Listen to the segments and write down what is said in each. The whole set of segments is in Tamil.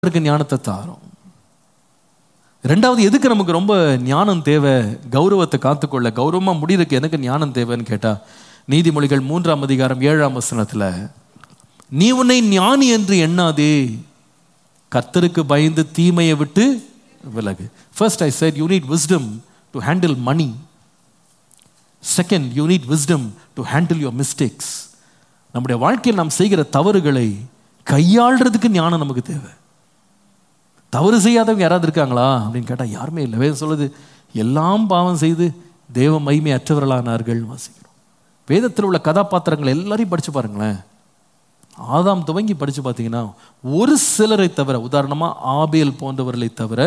கையாளுறதுக்கு ஞானத்தை தாரும் ரெண்டாவது எதுக்கு நமக்கு ரொம்ப ஞானம் தேவை கௌரவத்தை காத்துக்கொள்ள கௌரவமா முடியறதுக்கு எனக்கு ஞானம் தேவைன்னு கேட்டா நீதிமொழிகள் மூன்றாம் அதிகாரம் ஏழாம் வசனத்துல நீ உன்னை ஞானி என்று எண்ணாதே கர்த்தருக்கு பயந்து தீமையை விட்டு விலகு first I said you need wisdom to handle money second you need wisdom to handle your mistakes நம்முடைய வாழ்க்கையில் நாம் செய்கிற தவறுகளை கையாளுறதுக்கு ஞானம் நமக்கு தேவை தவறு செய்யாதவங்க யாராவது இருக்காங்களா அப்படின்னு கேட்டால் யாருமே இல்லை வேதம் சொல்லுது எல்லாம் பாவம் செய்து தேவ மகிமை அற்றவர்களானார்கள் வாசிக்கிறோம் வேதத்தில் உள்ள கதாபாத்திரங்கள் எல்லாரையும் படிச்சு பாருங்களேன் ஆதாம் துவங்கி படிச்சு பார்த்தீங்கன்னா ஒரு சிலரை தவிர உதாரணமா ஆபேல் போன்றவர்களை தவிர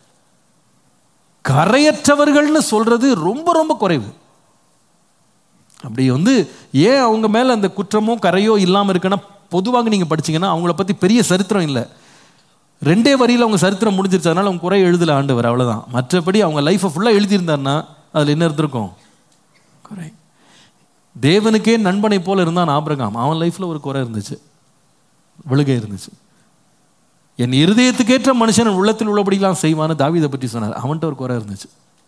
கரையற்றவர்கள்னு சொல்றது ரொம்ப ரொம்ப குறைவு அப்படி வந்து ஏன் அவங்க மேல அந்த குற்றமோ கரையோ இல்லாம இருக்குன்னா பொதுவாக நீங்க படிச்சீங்கன்னா அவங்கள பத்தி பெரிய சரித்திரம் இல்லை ரெண்டே வரியில் அவங்க சரித்திரம் முடிஞ்சிருச்சு அதனால அவங்க குறை எழுதல ஆண்டவர் அவ்வளவுதான் மற்றபடி அவங்க லைஃப்பை ஃபுல்லாக எழுதியிருந்தாருன்னா அதில் என்ன இருந்திருக்கும் குறை தேவனுக்கே நண்பனை போல இருந்தான் ஆபிரகாம் அவன் லைஃப்ல ஒரு குறை இருந்துச்சு விழுகை இருந்துச்சு என் இருதயத்துக்கேற்ற மனுஷன் உள்ளத்தில் உள்ளபடிலாம் செய்வான்னு தாவீதை பற்றி சொன்னார் அவன்கிட்ட ஒரு குறை இருந்துச்சு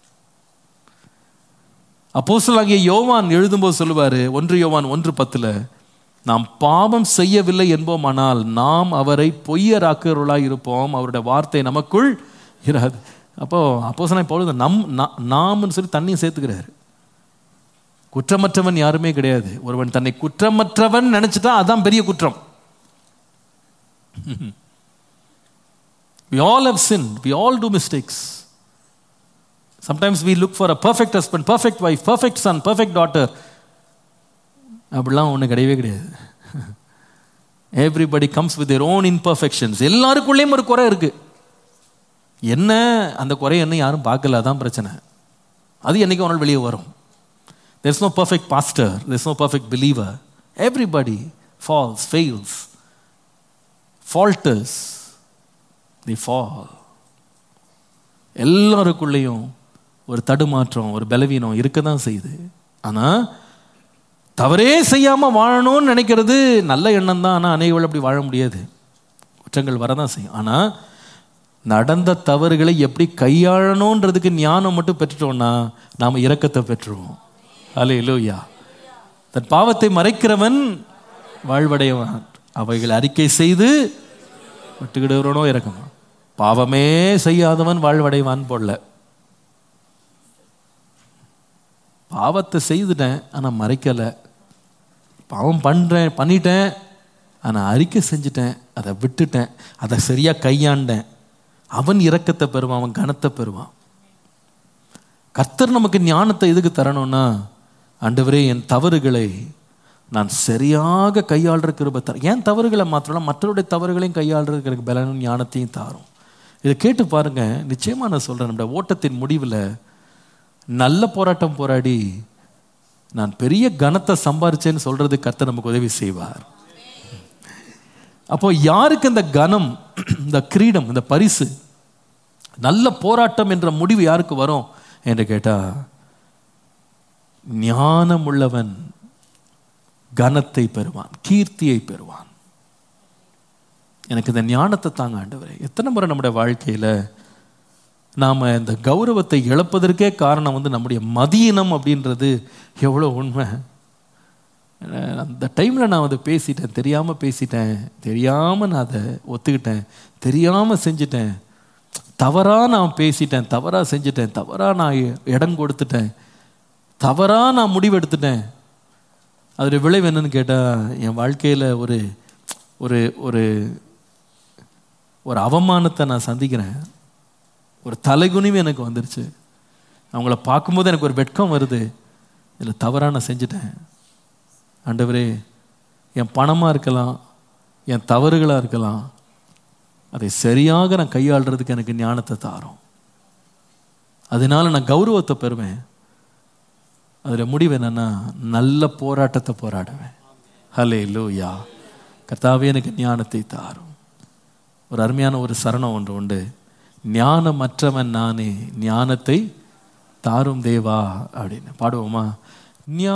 அப்போஸ்தலனாகிய யோவான் எழுதும்போது சொல்லுவாரு ஒன்று யோவான் ஒன்று பத்துல நாம் பாவம் செய்யவில்லை என்போமானால் நாம் அவரை பொய்யராக்கிறவர்களாய் இருப்போம் அவருடைய வார்த்தை நமக்குள் இராது அப்போ அப்போஸ்தலன் இப்பொழுது நம் நா- நாம்னு சொல்லி தண்ணியும் சேர்த்துக்கிறாரு குற்றமற்றவன் யாருமே கிடையாது ஒருவன் தன்னை குற்றமற்றவன் நினைச்சிட்டா அதான் பெரிய குற்றம் we all have sinned we all do mistakes sometimes we look for a perfect husband perfect wife perfect son perfect daughter அப்படிலாம் ஒன்றும் கிடையவே கிடையாது everybody comes with their own imperfections எல்லாருக்குள்ளேயும் ஒரு குறை இருக்கு என்ன அந்த குறை என்ன யாரும் பார்க்கல அதான் பிரச்சனை அது என்னைக்கு ஒரு நாள் வெளியே வரும் there's no perfect pastor there's no perfect believer everybody falls fails falters they fall எல்லாருக்குள்ளேயும் ஒரு தடுமாற்றம் ஒரு பலவீனம் இருக்க தான் செய்யுது ஆனா தவறே செய்யாம வாழணும்னு நினைக்கிறது நல்ல எண்ணம் தான் ஆனா அநேகர்கள் அப்படி வாழ முடியாது குற்றங்கள் வரதான் செய்யும் ஆனா நடந்த தவறுகளை எப்படி கையாளணுன்றதுக்கு ஞானம் மட்டும் பெற்றுட்டோம்னா நாம இரக்கத்தை பெற்றுருவோம் அலே லூயா தன் பாவத்தை மறைக்கிறவன் வாழ்வடைவான் அவைகளை அறிக்கை செய்து விட்டுக்கிடுறனோ இறக்கமா பாவமே செய்யாதவன் வாழ்வடைவான் போடல பாவத்தை செய்துட்டேன் ஆனா மறைக்கல பாவம் பண்றேன் பண்ணிட்டேன் ஆனா அறிக்கை செஞ்சுட்டேன் அதை விட்டுட்டேன் அதை சரியா கையாண்டேன் அவன் இரக்கத்தை பெறுவான் அவன் கனத்தை பெறுவான் கர்த்தர் நமக்கு ஞானத்தை எதுக்கு தரணும்னா ஆண்டவரே என் தவறுகளை நான் சரியாக கையாளுற கிருபை தர ஏன் தவறுகளை மாத்திரம் மற்றவருடைய தவறுகளையும் கையாளுறதுக்கு எனக்கு பலனும் ஞானத்தையும் தாரும் இதை கேட்டு பாருங்க நிச்சயமா நான் சொல்றேன் நம்முடைய ஓட்டத்தின் முடிவில் நல்ல போராட்டம் போராடி நான் பெரிய கனத்தை சம்பாரிச்சேன்னு சொல்றது கர்த்தர் நமக்கு உதவி செய்வார் அப்போ யாருக்கு இந்த கனம் இந்த கிரீடம் இந்த பரிசு நல்ல போராட்டம் என்ற முடிவு யாருக்கு வரும் என்று கேட்டா ஞானம் உள்ளவன் கனத்தை பெறுவான் கீர்த்தியை பெறுவான் எனக்கு இந்த ஞானத்தை தாங்க ஆண்டவரே எத்தனை முறை நம்முடைய வாழ்க்கையில நாம இந்த கௌரவத்தை இழப்பதற்கே காரணம் வந்து நம்முடைய மதியினம் அப்படின்றது எவ்வளோ உண்மை அஹ் அந்த டைமில் நான் அதை பேசிட்டேன் தெரியாமல் பேசிட்டேன் தெரியாமல் நான் அதை ஒத்துக்கிட்டேன் தெரியாமல் செஞ்சிட்டேன் தவறாக நான் பேசிட்டேன் தவறாக செஞ்சிட்டேன் தவறாக நான் இடம் கொடுத்துட்டேன் தவறாக நான் முடிவெடுத்துட்டேன் அதோட விளைவு என்னன்னு கேட்டால் என் வாழ்க்கையில் ஒரு ஒரு ஒரு ஒரு அவமானத்தை நான் சந்திக்கிறேன் ஒரு தலைகுனிவு எனக்கு வந்துருச்சு அவங்கள பார்க்கும்போது எனக்கு ஒரு வெட்கம் வருது இதில் தவறாக நான் செஞ்சுட்டேன் ஆண்டவரே என் பணமாக இருக்கலாம் என் தவறுகளாக இருக்கலாம் அதை சரியாக நான் கையாளுறதுக்கு எனக்கு ஞானத்தை தாரும் அதனால நான் கௌரவத்தை பெறுவேன் அதில் முடிவு என்னன்னா நல்ல போராட்டத்தை போராடுவேன் ஹலே லூயா கர்த்தாவே எனக்கு ஞானத்தை தாரும் ஒரு அருமையான ஒரு சரணம் ஒன்று உண்டு ஞானமற்றவன் நானே ஞானத்தை தாரும் தேவா அப்படின்னு பாடுவோமா ஞா